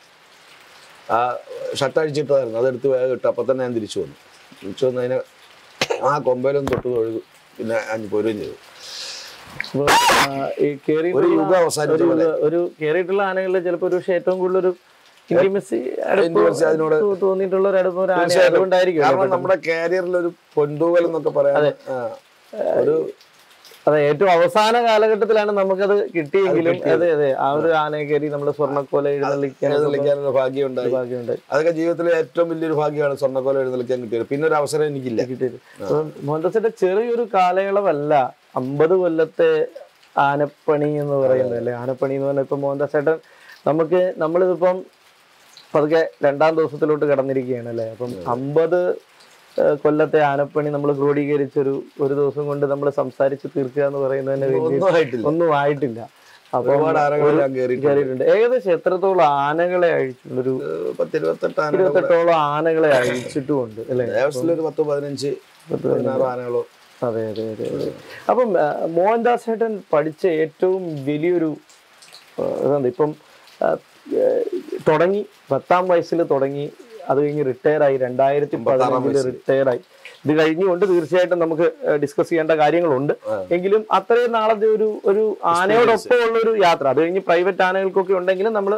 ആ ഷർട്ട് അഴിച്ചിട്ടതായിരുന്നു അതെടുത്ത് വേഗം ഇട്ട് അപ്പൊ തന്നെ ഞാൻ തിരിച്ചു വന്നു തിരിച്ചു വന്ന് അതിന് ആ കൊമ്പയിലൊന്നും തൊട്ട് തൊഴുതു പിന്നെ അഞ്ച് പോരുകയും ചെയ്തു അപ്പൊ, ആ, ഈ കേറിയിട്ടുള്ള- ഒരു യുഗം അവസാനിച്ച ഒരു പോലെ. യുഗ- ഒരു കേറിയിട്ടുള്ള ആനകളിൽ ചിലപ്പോ ഒരു പക്ഷേ ഏറ്റവും കൂടുതൽ ഒരു ഇന്റിമസി Intimacy അതിനോട് തോന്നിയിട്ടുള്ള ഒരു അടുപ്പം ഒരു ആന തീർച്ചയായിട്ടും. അതുകൊണ്ടായിരിക്കും കാരണം നമ്മുടെ കാരിയറിൽ ഒരു പൊന്തൂവൽ എന്നൊക്കെ പറയാൻ ആ, ഒരു അതെ ഏറ്റവും അവസാന കാലഘട്ടത്തിലാണ് നമുക്കത് കിട്ടിയെങ്കിലും കിട്ടിയത്. അതെ അതെ ആ ഒരു ആനയെ കയറി നമ്മള് സ്വർണ്ണക്കോല എഴുന്നള്ളിക്കാൻ എഴുന്നള്ളിക്കാനൊരു ഭാഗ്യം ഉണ്ടായി ഭാഗ്യമുണ്ട് അതൊക്കെ ജീവിതത്തിലെ ഏറ്റവും വലിയൊരു ഭാഗ്യമാണ് സ്വർണ്ണക്കോല എഴുന്നള്ളിക്കാൻ കിട്ടിയത് പിന്നെ ഒരു അവസരം എനിക്കില്ല കിട്ടിയത് മോഹൻദാസിന്റെ ചെറിയൊരു കാലയളവല്ല അമ്പത് കൊല്ലത്തെ ആനപ്പണി എന്ന് പറയുന്നത് അല്ലെ ആനപ്പണി എന്ന് പറഞ്ഞാൽ ഇപ്പൊ മോഹൻദാസ് ചേട്ടൻ നമുക്ക് നമ്മളിതിപ്പം പതുക്കെ രണ്ടാം ദിവസത്തിലോട്ട് കടന്നിരിക്കുകയാണ് അല്ലെ അപ്പം അമ്പത് ഏഹ്, കൊല്ലത്തെ ആനപ്പണി നമ്മൾ ക്രോഡീകരിച്ചൊരു ഒരു ദിവസം കൊണ്ട് നമ്മൾ സംസാരിച്ച് തീർക്കുക എന്ന് പറയുന്നതിന് വലിയ ഒന്നും ആയിട്ടില്ല ഒന്നും ആയിട്ടില്ല അപ്പം ഒരുപാട് ആനകൾ ഞാൻ കയറിയിട്ടുണ്ട് കയറിയിട്ടുണ്ട് ഏകദേശം എത്രത്തോളം ആനകളെ അഴിച്ചിട്ടുണ്ട് ഒരു പത്തിരുപത്തെട്ട് ആനകൾ ഇരുപത്തെട്ടോളം ആനകളെ അഴിച്ചിട്ടുമുണ്ട് അല്ലെ ദേവസ്വത്തിൽ ഒരു പത്ത് പതിനഞ്ച് പതിനാറ് ആനകളോ അതെ അതെ അതെ അതെ അപ്പം ആ, മോഹൻദാസ് ചേട്ടൻ പഠിച്ച ഏറ്റവും വലിയൊരു ആ, ഇതെന്താ ഇപ്പം ആ, ഏ, തുടങ്ങി പത്താം വയസ്സിൽ തുടങ്ങി അത് കഴിഞ്ഞ് റിട്ടയർ ആയി രണ്ടായിരത്തി പതിനഞ്ചില് റിട്ടയർ ആയി ഇത് കഴിഞ്ഞുകൊണ്ട് തീർച്ചയായിട്ടും നമുക്ക് ഡിസ്കസ് ചെയ്യേണ്ട കാര്യങ്ങളുണ്ട് എങ്കിലും അത്രയും നാളത്തെ ഒരു ഒരു ആനയോടൊപ്പം ഉള്ള ഒരു യാത്ര അത് കഴിഞ്ഞ് പ്രൈവറ്റ് ആനകൾക്കൊക്കെ ഉണ്ടെങ്കിലും നമ്മൾ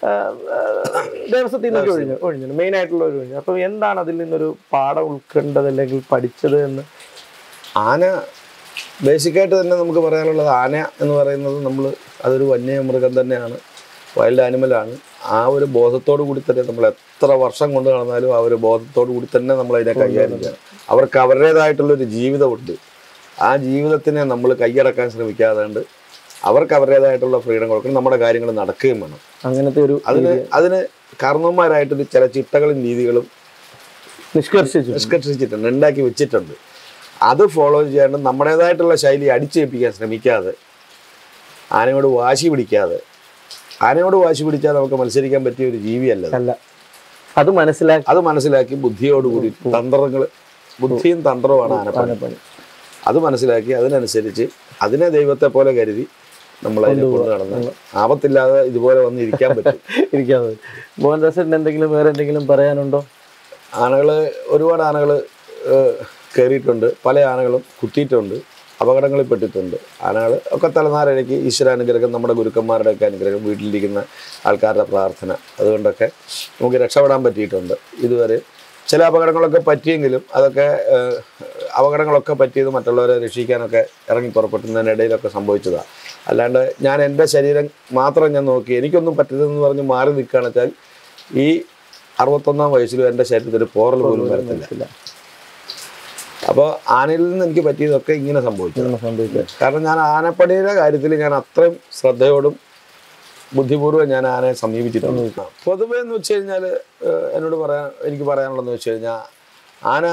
ആ, ആ, ദേവസ്വത്തിൽ നിന്നൊക്കെ ഒഴിഞ്ഞു ഒഴിഞ്ഞു മെയിൻ ആയിട്ടുള്ള ഒരു ഒഴിഞ്ഞു അപ്പൊ എന്താണ് അതിൽ നിന്നൊരു പാഠം ഉൾക്കൊണ്ടത് അല്ലെങ്കിൽ പഠിച്ചത് എന്ന് ആന ബേസിക്കായിട്ട് തന്നെ നമുക്ക് പറയാനുള്ളത് ആന എന്ന് പറയുന്നത് നമ്മൾ അതൊരു വന്യമൃഗം തന്നെയാണ് വൈൽഡ് ആനിമലാണ് ആ ഒരു ബോധത്തോടു കൂടി തന്നെ നമ്മൾ എത്ര വർഷം കൊണ്ട് നടന്നാലും ആ ഒരു ബോധത്തോടു കൂടി തന്നെ നമ്മൾ അതിനെ കൈകാര്യം ചെയ്യണം അവർക്ക് അവരുടേതായിട്ടുള്ളൊരു ജീവിതമുണ്ട് ആ ജീവിതത്തിനെ നമ്മൾ കൈയടക്കാൻ ശ്രമിക്കാതെ അവർക്ക് അവരുടേതായിട്ടുള്ള ഫ്രീഡം കൊടുക്കണം നമ്മുടെ കാര്യങ്ങൾ നടക്കുകയും വേണം അങ്ങനത്തെ ഒരു അതിന് അതിന് കാരണവന്മാരായിട്ടൊരു ചില ചിട്ടകളും രീതികളും നിഷ്കർഷിച്ചു നിഷ്കർഷിച്ചിട്ടുണ്ട് ഉണ്ടാക്കി വെച്ചിട്ടുണ്ട് അത് ഫോളോ ചെയ്യാണ്ട് നമ്മുടേതായിട്ടുള്ള ശൈലി അടിച്ചേൽപ്പിക്കാൻ ശ്രമിക്കാതെ ആനയോട് വാശി പിടിക്കാതെ ആനയോട് വാശി പിടിച്ചാൽ നമുക്ക് മത്സരിക്കാൻ പറ്റിയ ഒരു ജീവിയല്ല അത്. അല്ല അത് മനസ്സിലാക്കി അത് മനസ്സിലാക്കി ബുദ്ധിയോടുകൂടി തന്ത്രങ്ങൾ ബുദ്ധിയും തന്ത്രവുമാണ് ആനപ്പണി ആനപ്പണി അത് മനസ്സിലാക്കി അതിനനുസരിച്ച് അതിനെ ദൈവത്തെ പോലെ കരുതി നമ്മൾ അതിനെ കൊണ്ട് നടന്ന് ആപത്തില്ലാതെ ഇതുപോലെ വന്ന് ഇരിക്കാൻ പറ്റും ഇരിക്കാതെ മോഹൻദാസിന് എന്തെങ്കിലും വേറെ എന്തെങ്കിലും പറയാനുണ്ടോ ആനകള് ഒരുപാട് ആനകൾ കയറിയിട്ടുണ്ട് പല ആനകളും കുത്തിയിട്ടുണ്ട് അപകടങ്ങളിൽ പെട്ടിട്ടുണ്ട് ആനകൾ ഒക്കെ തലനാരഴയ്ക്ക് ഈശ്വരാനുഗ്രഹം നമ്മുടെ ഗുരുക്കന്മാരുടെയൊക്കെ അനുഗ്രഹം വീട്ടിലിരിക്കുന്ന ആൾക്കാരുടെ പ്രാർത്ഥന അതുകൊണ്ടൊക്കെ നമുക്ക് രക്ഷപ്പെടാൻ പറ്റിയിട്ടുണ്ട് ഇതുവരെ ചില അപകടങ്ങളൊക്കെ പറ്റിയെങ്കിലും അതൊക്കെ ഏഹ്, അപകടങ്ങളൊക്കെ പറ്റിയത് മറ്റുള്ളവരെ രക്ഷിക്കാനൊക്കെ ഇറങ്ങി പുറപ്പെട്ടുന്നതിനിടയിലൊക്കെ സംഭവിച്ചതാണ് അല്ലാണ്ട് ഞാൻ എൻ്റെ ശരീരം മാത്രം ഞാൻ നോക്കി എനിക്കൊന്നും പറ്റരുതെന്ന് പറഞ്ഞ് മാറി നിൽക്കുകയാണെന്ന് വെച്ചാൽ ഈ അറുപത്തൊന്നാം വയസ്സിലും എൻ്റെ ശരീരത്തിൽ ഒരു പോറൽ പോലും വരത്തില്ല ഇല്ല. അപ്പോൾ ആനയിൽ നിന്ന് എനിക്ക് പറ്റിയതൊക്കെ ഇങ്ങനെ സംഭവിച്ചു ഇതൊന്നും സംഭവിക്കില്ല. കാരണം ഞാൻ ആനപ്പണിയുടെ കാര്യത്തിൽ ഞാൻ അത്രയും ശ്രദ്ധയോടും ബുദ്ധിപൂർവ്വം ഞാൻ ആനയെ സമീപിച്ചിട്ടുണ്ട് പൊതുവെ എന്ന് വെച്ച് കഴിഞ്ഞാൽ എന്നോട് പറയാൻ എനിക്ക് പറയാനുള്ളതെന്ന് വെച്ച് കഴിഞ്ഞാൽ ആന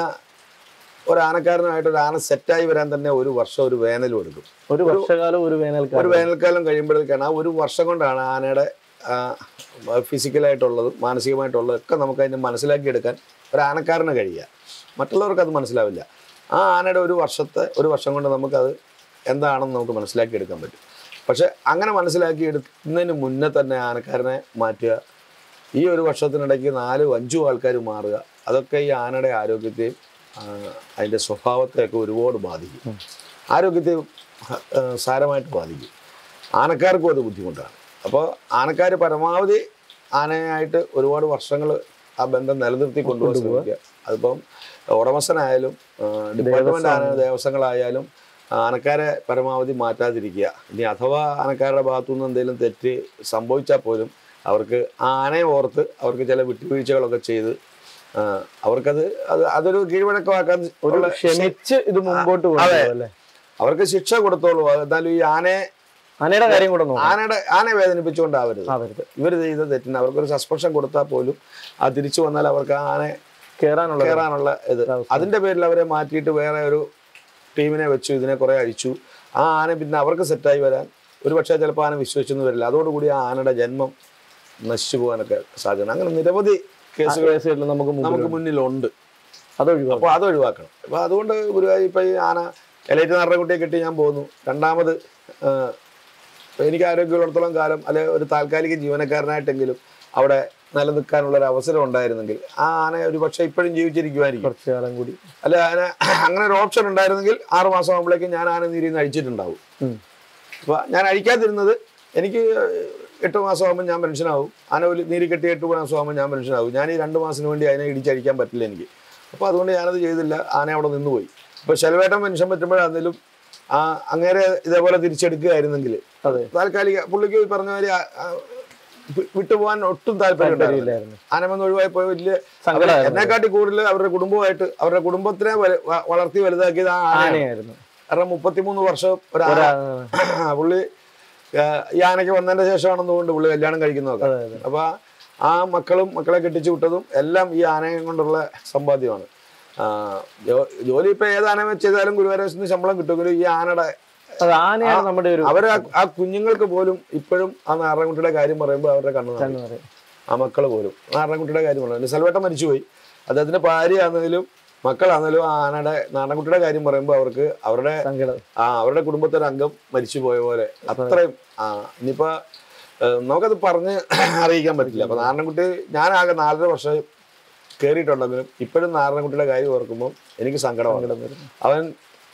ഒരു ആനക്കാരനായിട്ട് ഒരു ആന സെറ്റായി വരാൻ തന്നെ ഒരു വർഷം ഒരു വേനലും എടുക്കും ഒരു വർഷകാലം ഒരു ഒരു വേനൽക്കാലം വേനൽക്കാലം കഴിയുമ്പോഴേക്കാണ് ആ ഒരു വർഷം കൊണ്ടാണ് ആനയുടെ ഫിസിക്കലായിട്ടുള്ളതും മാനസികമായിട്ടുള്ളതും ഒക്കെ നമുക്ക് അതിനെ മനസ്സിലാക്കിയെടുക്കാൻ ഒരു ആനക്കാരന് കഴിയുക മറ്റുള്ളവർക്ക് അത് മനസ്സിലാവില്ല ആ ആനയുടെ ഒരു വർഷത്തെ ഒരു വർഷം കൊണ്ട് നമുക്കത് എന്താണെന്ന് നമുക്ക് മനസ്സിലാക്കിയെടുക്കാൻ പറ്റും പക്ഷെ അങ്ങനെ മനസ്സിലാക്കി എടുക്കുന്നതിന് മുന്നേ തന്നെ ആനക്കാരനെ മാറ്റുക ഈ ഒരു വർഷത്തിനിടയ്ക്ക് നാലും അഞ്ചും ആൾക്കാർ മാറുക അതൊക്കെ ഈ ആനയുടെ ആരോഗ്യത്തെയും ആ, അതിൻ്റെ സ്വഭാവത്തെയൊക്കെ ഒരുപാട് ബാധിക്കും ആരോഗ്യത്തെ ആ, സാരമായിട്ട് ബാധിക്കും ആനക്കാർക്കും അത് ബുദ്ധിമുട്ടാണ് അപ്പോൾ ആനക്കാർ പരമാവധി ആനയായിട്ട് ഒരുപാട് വർഷങ്ങൾ ആ ബന്ധം നിലനിർത്തി കൊണ്ടുപോകാൻ ശ്രമിക്കുക അതിപ്പം ഉടമസ്ഥനായാലും ഡിപ്പാർട്ട്മെന്റ് ആന ദേവസ്വങ്ങളായാലും ആനക്കാരെ പരമാവധി മാറ്റാതിരിക്കുക ഇനി അഥവാ ആനക്കാരുടെ ഭാഗത്തു നിന്ന് എന്തെങ്കിലും തെറ്റ് സംഭവിച്ചാൽ പോലും അവർക്ക് ആ ആനയെ ഓർത്ത് അവർക്ക് ചില വിട്ടുവീഴ്ചകളൊക്കെ ചെയ്ത് ആ, അവർക്കത് അത് അതൊരു കീഴ്വഴക്കമാക്കാൻ ഒരു ഉള്ള ക്ഷമിച്ച് ഇത് മുമ്പോട്ട് കൊണ്ടുപോകും അല്ലേ അവർക്ക് ശിക്ഷ കൊടുത്തോളൂ എന്നാലും ഈ ആനയെ ആനയുടെ കാര്യം കൂടെ നോക്കാം ആനയുടെ ആനയെ വേദനിപ്പിച്ചുകൊണ്ടാവരുത് ആവരുത് ഇവർ ചെയ്ത തെറ്റിന് അവർക്കൊരു സസ്പെൻഷൻ കൊടുത്താൽ പോലും ആ തിരിച്ചു വന്നാൽ അവർക്ക് ആ ആനയെ കേറാനുള്ള കയറാനുള്ള ഇത് അതിന്റെ പേരിൽ അവരെ മാറ്റിയിട്ട് വേറെ ഒരു ടീമിനെ വെച്ചു ഇതിനെ കുറെ അഴിച്ചു ആ ആന പിന്നെ അവർക്ക് സെറ്റായി വരാൻ ഒരു പക്ഷേ ചിലപ്പോൾ ആന വിശ്വസിച്ചൊന്നും വരില്ല അതോടുകൂടി ആ ആനയുടെ ജന്മം നശിച്ചു പോകാനൊക്കെ സാധ്യത അങ്ങനെ നിരവധി കേസുകൾ കേസുകളിൽ നമുക്ക് മുമ്പിൽ നമുക്ക് മുന്നിലുണ്ട് അത് ഒഴിവാക്കും അപ്പോൾ അത് ഒഴിവാക്കണം അപ്പോൾ അതുകൊണ്ട് ഗുരുവായൂർ ഇപ്പം ഈ ആന എലൈറ്റ് നാടൻകുട്ടിയെ കെട്ടി ഞാൻ പോന്നു രണ്ടാമത് ആ, എനിക്ക് ആരോഗ്യമുള്ളിടത്തോളം കാലം അല്ലെ ഒരു താൽക്കാലിക ജീവനക്കാരനായിട്ടെങ്കിലും അവിടെ നിലനിൽക്കാനുള്ള ഒരു അവസരം ഉണ്ടായിരുന്നെങ്കിൽ ആ ആന ഒരു പക്ഷേ ഇപ്പോഴും ജീവിച്ചിരിക്കുമായിരിക്കും കുറച്ചു കാലം കൂടി അല്ല ആന അങ്ങനെ ഒരു ഓപ്ഷൻ ഉണ്ടായിരുന്നെങ്കിൽ ആറ് മാസം ആകുമ്പോഴേക്കും ഞാൻ ആന നീരിൽ നിന്ന് അഴിച്ചിട്ടുണ്ടാവും ഉം. അപ്പൊ ഞാൻ അഴിക്കാതിരുന്നത് എനിക്ക് എട്ട് മാസം ആകുമ്പോൾ ഞാൻ പെൻഷനാവും ആന ഒരു നീര് കെട്ടി എട്ട് മാസം ആകുമ്പോൾ ഞാൻ പെൻഷനാവും ഞാൻ ഈ രണ്ട് മാസത്തിന് വേണ്ടി അതിനെ ഇടിച്ചഴിക്കാൻ പറ്റില്ല എനിക്ക് അപ്പോൾ അതുകൊണ്ട് ഞാനത് ചെയ്തില്ല ആന അവിടെ നിന്നുപോയി ഇപ്പോൾ ശെലവേട്ടൻ പെൻഷൻ പറ്റുമ്പോഴാണെങ്കിലും ആ അങ്ങേരെ ഇതേപോലെ തിരിച്ചെടുക്കുകയായിരുന്നെങ്കിൽ അതെ താൽക്കാലിക പുള്ളിക്ക് ഈ പറഞ്ഞ മാതിരി ആ- ആ വി- വിട്ടുപോകാൻ ഒട്ടും താല്പര്യം ഉണ്ടായിരുന്നില്ല ഇല്ലായിരുന്നു ആനമെന്ന് ഒഴിവായി പോയ വലിയ സങ്കടമായിരുന്നു. എന്നെക്കാട്ടി കൂടുതൽ അവരുടെ കുടുംബമായിട്ട് അവരുടെ കുടുംബത്തിനെ വല- വ- വളർത്തി വലുതാക്കിയത് ആ ആനയാണ് ആനയായിരുന്നു കാരണം മുപ്പത്തിമൂന്ന് വർഷം ഒരു ആന ഒരാ- പുള്ളി ആ, ഈ ആനയ്ക്ക് വന്നതിന്റെ ശേഷമാണെന്ന് കൊണ്ട് പുള്ളി കല്യാണം കഴിക്കുന്നതൊക്കെ അതെ, അതെ. അപ്പൊ ആ മക്കളും മക്കളെ കെട്ടിച്ചു വിട്ടതും എല്ലാം ഈ ആനയെ കൊണ്ടുള്ള സമ്പാദ്യമാണ് ആ, ജോ- ജോലി ഇപ്പൊ ഏത് ആന ചെയ്താലും ഗുരുവായൂരത്തിന് ശമ്പളം കിട്ടുമെങ്കിലും ഈ ആനയുടെ അത് ആനയാണ് നമ്മുടെ ഒരു അവരെ ആ- ആ കുഞ്ഞുങ്ങൾക്ക് പോലും ഇപ്പോഴും ആ നാരായണക്കുട്ടിയുടെ കാര്യം പറയുമ്പോൾ അവരുടെ കണ്ണു നിറയും. എന്ന് പറയും. ആ മക്കൾ പോലും നാരായണക്കുട്ടിയുടെ കാര്യം പറഞ്ഞു സെൽവേട്ടൻ മരിച്ചുപോയി അദ്ദേഹത്തിന്റെ ഭാര്യയാണെങ്കിലും മക്കളാണെങ്കിലും ആ ആനയുടെ നാരായണക്കുട്ടിയുടെ കാര്യം പറയുമ്പോൾ അവർക്ക് അവരുടെ സങ്കടം ആ അവരുടെ കുടുംബത്തിലെ അംഗം മരിച്ചു പോയ പോലെ അത്രയും ആ ഇനിയിപ്പോ ഏഹ്, നമുക്കത് പറഞ്ഞ് അറിയിക്കാൻ പറ്റില്ല അപ്പൊ നാരായണൻകുട്ടി ഞാനാകെ നാലര വർഷം കയറിയിട്ടുണ്ടെങ്കിലും ഇപ്പോഴും നാരായണൻകുട്ടിയുടെ കാര്യം ഓർക്കുമ്പോൾ എനിക്ക് സങ്കടമാണ് അവൻ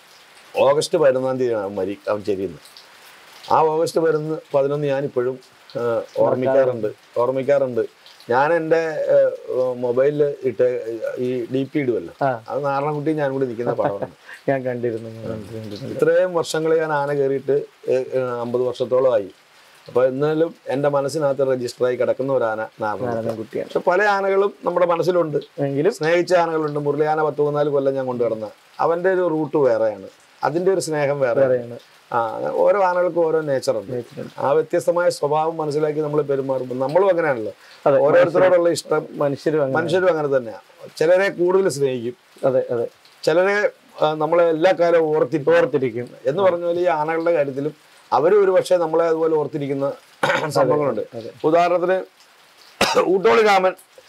ഓഗസ്റ്റ് പതിനൊന്നാം തീയതിയാണ് അവൻ മരി അവൻ ചെരിയുന്നത് ആ ഓഗസ്റ്റ് പതിനൊന്ന് പതിനൊന്ന് ഞാനിപ്പോഴും ഏഹ്, ഓർമ്മിക്കാറുണ്ട് ഓർമ്മിക്കാറുണ്ട് ഞാൻ എൻ്റെ മൊബൈലിൽ ഇട്ട് ഈ ഡി പി ഇടുമല്ലോ ആ. അത് നാരായണക്കുട്ടി ഞാൻ കൂടി നിൽക്കുന്ന പടമാണ് ഞാൻ കണ്ടിരുന്നു ഞാൻ കണ്ടിരുന്നു ഇത്രയും വർഷങ്ങൾ ഞാൻ ആന കയറിയിട്ട് അമ്പത് വർഷത്തോളമായി അപ്പൊ എന്നാലും എൻ്റെ മനസ്സിനകത്ത് രജിസ്റ്ററായി കിടക്കുന്ന ഒരു ആന നാരായണ കുട്ടിയാണ് പക്ഷെ പല ആനകളും നമ്മുടെ മനസ്സിലുണ്ട് എങ്കിലും സ്നേഹിച്ച ആനകളുണ്ട് മുരളിയാന പത്ത് മൂന്നാല് കൊല്ലം ഞാൻ കൊണ്ടുവരുന്ന അവന്റെ ഒരു റൂട്ട് വേറെയാണ് അതിന്റെ ഒരു സ്നേഹം വേറെ പറയാണ് ആ ഓരോ ആനകൾക്കും ഓരോ നേച്ചറുണ്ട് ആ വ്യത്യസ്തമായ സ്വഭാവം മനസ്സിലാക്കി നമ്മൾ പെരുമാറുമ്പോൾ നമ്മളും അങ്ങനെയാണല്ലോ അതെ ഓരോരുത്തരോടുള്ള ഇഷ്ടം മനുഷ്യരും അങ്ങനെ മനുഷ്യരും അങ്ങനെ തന്നെയാണ് ചിലരെ കൂടുതൽ സ്നേഹിക്കും അതെ അതെ ചിലരെ ആ, നമ്മളെ എല്ലാ കാലവും ഓർത്തിട്ട് ഓർത്തിരിക്കും എന്ന് പറഞ്ഞ പോലെ ഈ ആനകളുടെ കാര്യത്തിലും അവരും ഒരു പക്ഷേ നമ്മളെ അതുപോലെ ഓർത്തിരിക്കുന്ന സംഭവങ്ങളുണ്ട് അതെ. ഉദാഹരണത്തിന് ഊട്ടോളി രാമൻ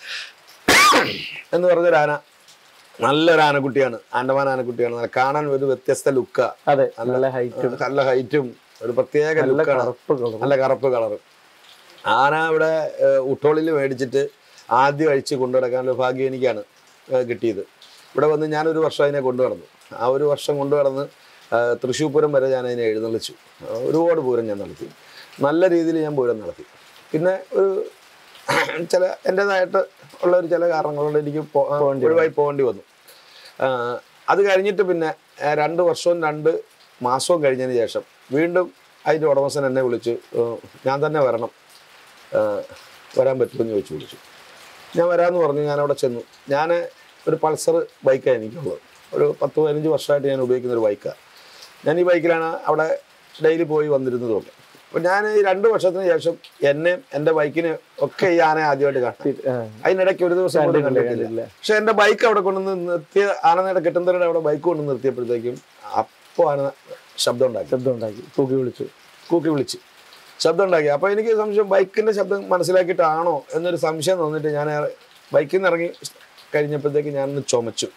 എന്ന് പറഞ്ഞൊരു ആന നല്ലൊരു ആനക്കുട്ടിയാണ് ആൻഡമാൻ ആനക്കുട്ടിയാണ് നല്ല കാണാൻ ഒരു വ്യത്യസ്ത ലുക്ക അതെ നല്ല ഹൈറ്റും നല്ല ഹൈറ്റും ഒരു പ്രത്യേക നല്ല ലുക്കാണ് കറുപ്പ് കളറും നല്ല കറുപ്പ് കളറ് ആന ഇവിടെ ഉട്ടോളിൽ മേടിച്ചിട്ട് ആദ്യം അഴിച്ച് കൊണ്ടു നടക്കാനുള്ള ഭാഗ്യം എനിക്കാണ് ഏഹ് കിട്ടിയത് ഇവിടെ വന്ന് ഞാനൊരു വർഷം അതിനെ കൊണ്ടു നടന്നു ആ ഒരു വർഷം കൊണ്ടു നടന്ന് ഏഹ് തൃശ്ശൂർ പൂരം വരെ ഞാൻ അതിനെ എഴുന്നള്ളിച്ചു ഏഹ് ഒരുപാട് പൂരം ഞാൻ നടത്തി നല്ല രീതിയിൽ ഞാൻ പൂരം നടത്തി പിന്നെ ഒരു ചില എൻ്റെതായിട്ട് ഉള്ള ഒരു ചില കാരണങ്ങൾ കൊണ്ട് എനിക്ക് പോ- ആ, പോകേണ്ടി ഒഴിവായി പോകേണ്ടി വന്നു ആ, അത് കഴിഞ്ഞിട്ട് പിന്നെ ആ, രണ്ട് വർഷവും രണ്ട് മാസവും കഴിഞ്ഞതിന് ശേഷം വീണ്ടും അതിൻ്റെ ഉടമസ്ഥൻ എന്നെ വിളിച്ചു ഏഹ് ഞാൻ തന്നെ വരണം ഏഹ് വരാൻ പറ്റുമെന്ന് ചോദിച്ചു വിളിച്ചു ഞാൻ വരാമെന്ന് പറഞ്ഞു ഞാൻ അവിടെ ചെന്നു ഞാൻ ഒരു പൾസർ ബൈക്കാണ് എനിക്കുള്ളത് ഒരു പത്ത് പതിനഞ്ച് വർഷമായിട്ട് ഞാൻ ഉപയോഗിക്കുന്ന ഒരു ബൈക്കാണ് ഞാൻ ഈ ബൈക്കിലാണ് അവിടെ ഡെയിലി പോയി വന്നിരുന്നതുമൊക്കെ അപ്പോൾ ഞാൻ ഈ രണ്ട് വർഷത്തിന് ശേഷം എന്നെ എൻ്റെ ബൈക്കിന് ഒക്കെ ഈ ആനയെ ആദ്യമായിട്ട് കാണാം ആ, അതിനിടയ്ക്ക് ഒരു ദിവസം പോലും കണ്ടിട്ടില്ല, കണ്ടിട്ടില്ല കണ്ടിട്ടില്ല. പക്ഷെ എൻ്റെ ബൈക്ക് അവിടെ കൊണ്ടുവന്ന് നിർത്തിയ ആനയുടെ കെട്ടുന്നവരുടെ അവിടെ ബൈക്ക് കൊണ്ട് നിർത്തിയപ്പോഴത്തേക്കും അപ്പോൾ ആന ശബ്ദം ഉണ്ടാക്കി ശബ്ദം ഉണ്ടാക്കി തൂക്കി വിളിച്ചു കൂക്കി വിളിച്ച് ശബ്ദം ഉണ്ടാക്കി അപ്പോൾ എനിക്ക് സംശയം ബൈക്കിന്റെ ശബ്ദം മനസ്സിലാക്കിയിട്ടാണോ എന്നൊരു സംശയം തോന്നിട്ട് ഞാൻ ബൈക്കിൽ നിന്ന് ഇറങ്ങി കഴിഞ്ഞപ്പോഴത്തേക്ക് ഞാനൊന്ന് ചുമച്ചു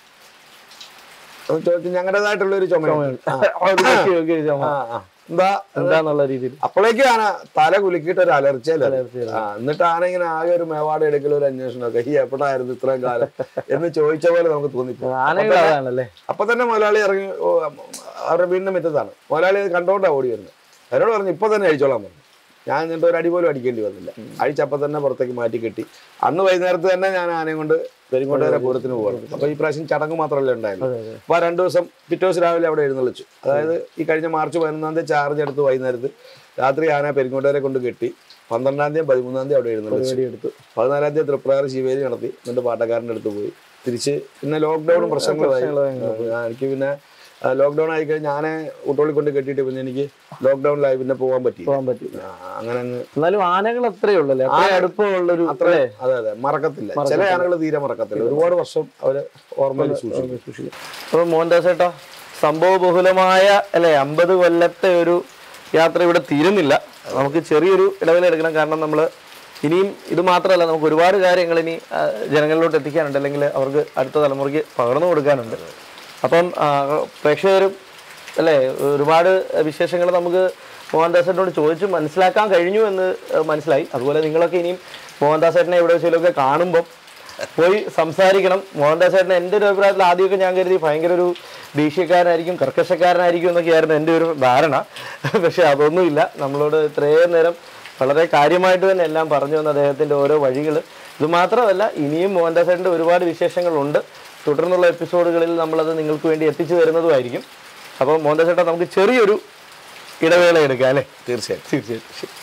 ഒന്ന് ചോദിച്ചു ഞങ്ങളുടേതായിട്ടുള്ള ഒരു ചുമ അത് നോക്കി നോക്കി ചുമ. എന്താ എന്താന്നുള്ള രീതിയിൽ അപ്പോഴേക്കും ആന തല കുലുക്കിയിട്ട് ഒരു അലർച്ചയില്ല അലർച്ചയില്ല. ആ എന്നിട്ട് ആന ഇങ്ങനെ ആകെ ഒരു മേവാട് എടുക്കലും ഒരു അന്വേഷണമൊക്കെ ഈ എപ്പോഴായിരുന്നു ഇത്രയും കാലം എന്ന് ചോദിച്ച പോലെ നമുക്ക് തോന്നിപ്പോ ആനകൾ അതാണല്ലേ അപ്പൊ തന്നെ മുതലാളി ഇറങ്ങി ഓ, അവരുടെ വീടിന്റെ മുറ്റത്താണ് മുതലാളി അത് കണ്ടോണ്ടാ ഓടി വരുന്നത് അവരോട് പറഞ്ഞു ഇപ്പൊ തന്നെ അഴിച്ചോളാൻ പറഞ്ഞു ഞാൻ എന്നിട്ട് ഒരു അടി പോലും അടിക്കേണ്ടി വന്നില്ല അഴിച്ചപ്പോ തന്നെ പുറത്തേക്ക് മാറ്റി കെട്ടി അന്ന് വൈകുന്നേരത്ത് തന്നെ ഞാൻ ആനയും കൊണ്ട് പെരിങ്ങോട്ടുകര പൂരത്തിന് പോകണം അപ്പൊ ഈ പ്രാവശ്യം ചടങ്ങ് മാത്രമല്ലേ ഉണ്ടായിരുന്നു അതെ അതെ അപ്പൊ ആ രണ്ടു ദിവസം പിറ്റേ ദിവസം രാവിലെ അവിടെ എഴുന്നള്ളിച്ചു അതായത് ഈ കഴിഞ്ഞ മാർച്ച് പതിനൊന്നാം തീയതി ചാർജ് എടുത്ത് വൈകുന്നേരത്ത് രാത്രി ആന പെരിങ്ങോട്ടുകരെ കൊണ്ട് കെട്ടി പന്ത്രണ്ടാം തീയതി പതിമൂന്നാം തീയതി അവിടെ എഴുന്നള്ളിച്ചു പരിപാടി എടുത്തു പതിനാലാം തീയതി തൃപ്രകാരം ശിവേലി നടത്തി എന്നിട്ട് പാട്ടക്കാരൻ്റെ അടുത്ത് പോയി തിരിച്ച് പിന്നെ ലോക്ക്ഡൌണും പ്രശ്നങ്ങളായി പ്രശ്നങ്ങളായി. ആ, എനിക്ക് പിന്നെ ലോക്ക്ഡൌൺ ആയി കഴിഞ്ഞ് ഞാനെ ഊട്ടോളി കൊണ്ട് കെട്ടിയിട്ട് പിന്നെ എനിക്ക് ലോക്ക്ഡൌണിലായി പിന്നെ പോകാൻ പറ്റി പോകാൻ പറ്റും അങ്ങനെ അങ്ങ് എന്നാലും ആനകൾ അത്രേ ഉള്ളല്ലേ അത്രേ ആന- അടുപ്പമുള്ളൊരു അത്ര അതെ അതെ മറക്കത്തില്ല ചില ആനകൾ തീരെ മറക്കത്തില്ല ഒരുപാട് വർഷം അവര് ഓർമ്മയിൽ സൂക്ഷിക്കും അപ്പൊ മോഹൻദാസ് ചേട്ടാ സംഭവ ബഹുലമായ അല്ലെ അമ്പത് കൊല്ലത്തെ ഒരു യാത്ര ഇവിടെ തീരുന്നില്ല നമുക്ക് ചെറിയൊരു ഇടവേള എടുക്കണം കാരണം നമ്മൾ ഇനിയും ഇത് മാത്രമല്ല നമുക്ക് ഒരുപാട് കാര്യങ്ങൾ ഇനി ആ, ജനങ്ങളിലോട്ട് എത്തിക്കാനുണ്ട് അല്ലെങ്കിൽ അവർക്ക് അടുത്ത തലമുറയ്ക്ക് പകർന്നു കൊടുക്കാനുണ്ട് അപ്പം ആ, പ്രേക്ഷകരും അല്ലേ ഒരുപാട് വിശേഷങ്ങൾ നമുക്ക് മോഹൻദാസേട്ടനോട് ചോദിച്ച് മനസ്സിലാക്കാൻ കഴിഞ്ഞു എന്ന് ആ, മനസ്സിലായി അതുപോലെ നിങ്ങളൊക്കെ ഇനിയും മോഹൻദാസേട്ടനെ എവിടെ വെച്ചാലൊക്കെ കാണുമ്പം പോയി സംസാരിക്കണം മോഹൻദാസ് ചേട്ടൻ എൻ്റെ ഒരു അഭിപ്രായത്തിൽ ആദ്യമൊക്കെ ഞാൻ കരുതി ഭയങ്കര ഒരു ദേഷ്യക്കാരനായിരിക്കും കർക്കശക്കാരനായിരിക്കും എന്നൊക്കെയായിരുന്നു എൻ്റെ ഒരു ധാരണ പക്ഷെ അതൊന്നുമില്ല നമ്മളോട് ഇത്രയും നേരം വളരെ കാര്യമായിട്ട് തന്നെ എല്ലാം പറഞ്ഞു വന്ന അദ്ദേഹത്തിൻ്റെ ഓരോ വഴികൾ ഇത് മാത്രമല്ല ഇനിയും മോഹൻദാസ് ചേട്ടൻ്റെ ഒരുപാട് വിശേഷങ്ങളുണ്ട് തുടർന്നുള്ള എപ്പിസോഡുകളിൽ നമ്മളത് നിങ്ങൾക്ക് വേണ്ടി എത്തിച്ചു തരുന്നതുമായിരിക്കും അപ്പോൾ മോഹൻദാസ് ചേട്ടാ നമുക്ക് ചെറിയൊരു ഇടവേള എടുക്കാം അല്ലേ തീർച്ചയായും തീർച്ചയായിട്ടും ശരി